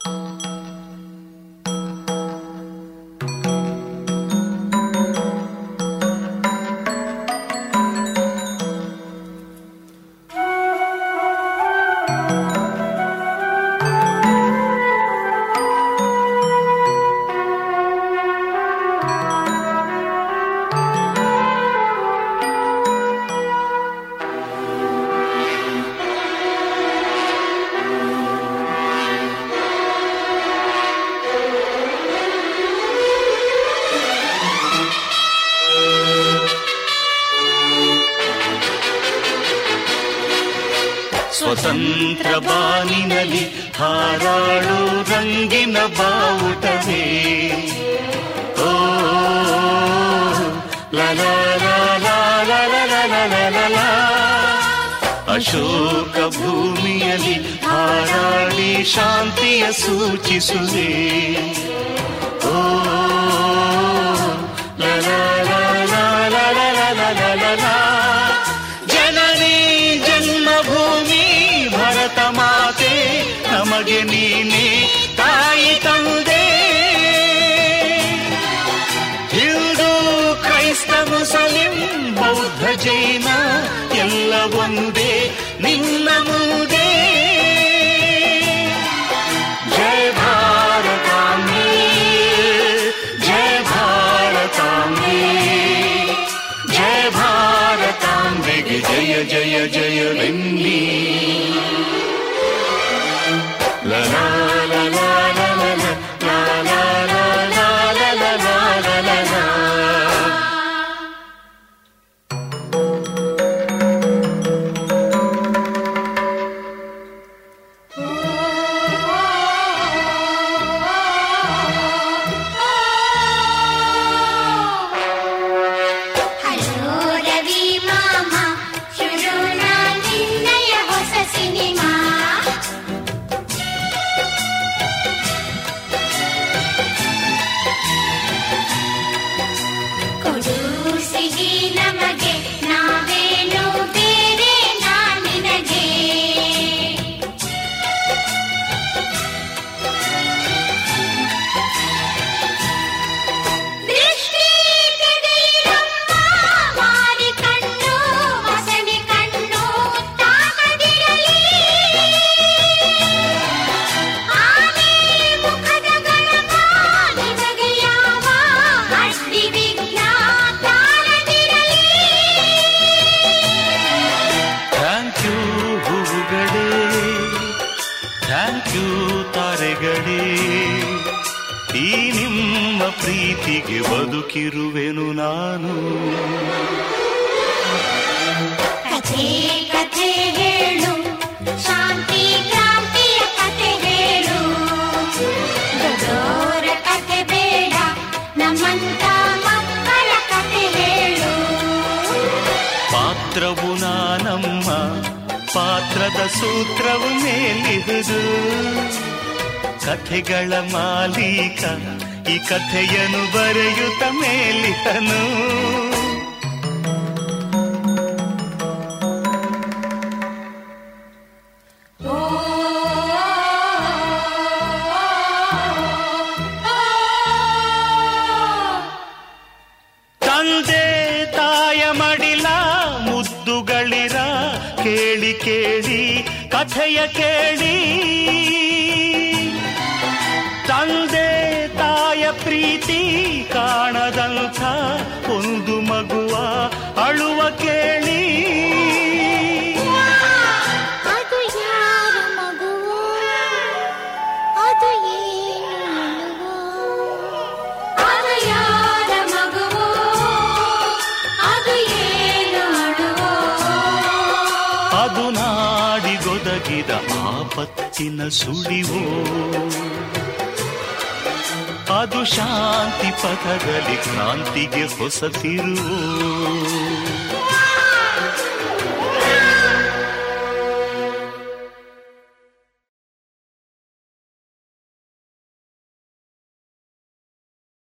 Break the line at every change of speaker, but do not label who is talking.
ಸ್ವತಂತ್ರ ಬಾನಿನಲ್ಲಿ ಹಾರಾಡು ರಂಗಿನ ಬಾವುಟವೇ ಓ ಲಲ ಅಶೋಕ ಭೂಮಿಯಲ್ಲಿ ಹಾರಾಡಿ ಶಾಂತಿಯ ಸೂಚಿಸುವೆ ಓ ಲಲ ಜನನಿ ಜನ್ಮಭೂಮಿ ಭರತ ಮಾತೆ ನಮಗೆ ನೀನೆ ತಾಯಿ ತಂದೆ ಹಿಂದೂ ಕ್ರೈಸ್ತ ಮುಸಲಿಂ ಬೌದ್ಧ ಜೈನ ಎಲ್ಲ ಒಂದೇ ನಿನ್ನ ಮುಂದೆ ಜಯ ಭಾರತಾಂಬೆ ಜಯ ಭಾರತಾಂಬೆ ಜಯ ಭಾರತಾಂಬೆಗೆ ಜಯ ಜಯ ಜಯವೆನ್ನಿ ಲಲಾ ಲಲಾ ಲಲಾ ಲಲಾ ಲಲಾ ಲಲಾ ಲಲಾ ಲಲಾ
ಹಲೋ ರವಿ ಮಾಮ ಶುರುನ ನಿನ್ನಯ ಹೊಸ ಸಿನಿಮಾ ಕೊಡು ಸಿಹಿ ನಮಗೆ ನಾವೇನು ಬೇರೆ ನಾ ನಿನಗೆ ದೃಷ್ಟಿ ತೆಗೆಯಿರಮ್ಮ ಮಾರಿ ಕಣ್ಣು ವಸನೆ ಕಣ್ಣು ತಾಕದಿರಲಿ ಆನೆ ಮುಖದ ಗಣಪ ನಿನಗೆ ಯಾವ ಅಡ್ಡಿ ವಿಘ್ನ ತಾರದಿರಲಿ
ಥ್ಯಾಂಕ್ ಯು ಹೂವುಗಳೇ ಥ್ಯಾಂಕ್ ಯು ತಾರೆಗಳೇ ಈ ನಿಮ್ಮ ಪ್ರೀತಿಗೆ ಬದುಕಿರುವೆನು ನಾನು
ಕಥೆ ಕಥೆ ಹೇಳು ಶಾಂತಿ ಕ್ರಾಂತಿಯ ಕಥೆ ಹೇಳು ದೊಡ್ಡೋರ ಕಥೆ ಬೇಡ ನಮ್ಮಂತ ಮಕ್ಕಳ ಕಥೆ ಹೇಳು
ಪಾತ್ರವು ನಾನಮ್ಮ ಪಾತ್ರದ ಸೂತ್ರವು ಮೇಲಿಹುದು ಕಥೆಗಳ ಮಾಲೀಕ ಈ ಕಥೆಯನ್ನು ಬರೆಯುತ್ತ ಮೇಲಿಹನು ತಂದೆ ತಾಯ ಮಡಿಲ ಮುದ್ದುಗಳಿರ ಕೇಳಿ ಕೇಳಿ ಕಥೆಯ ಕೇಳಿ ತಂದೆ ತಾಯ ಪ್ರೀತಿ ಕಾಣದಂಥ ಒಂದು ಮಗುವ ಅಳುವ ಕೇಳಿ
ಅದು ಯಾರ ಮಗುವು ಅದು ಏನು ಅದು ಯಾರ ಮಗುವು ಅದು ಏನು ಅಳುವೋ
ಅದು ನಾಡಿಗೊದಗಿದ ಆಪತ್ತಿನ ಸುಳಿವೋ ಅದು ಶಾಂತಿ ಪಥದಲ್ಲಿ ಕ್ರಾಂತಿಗೆ ಹೊಸ ತಿರುವು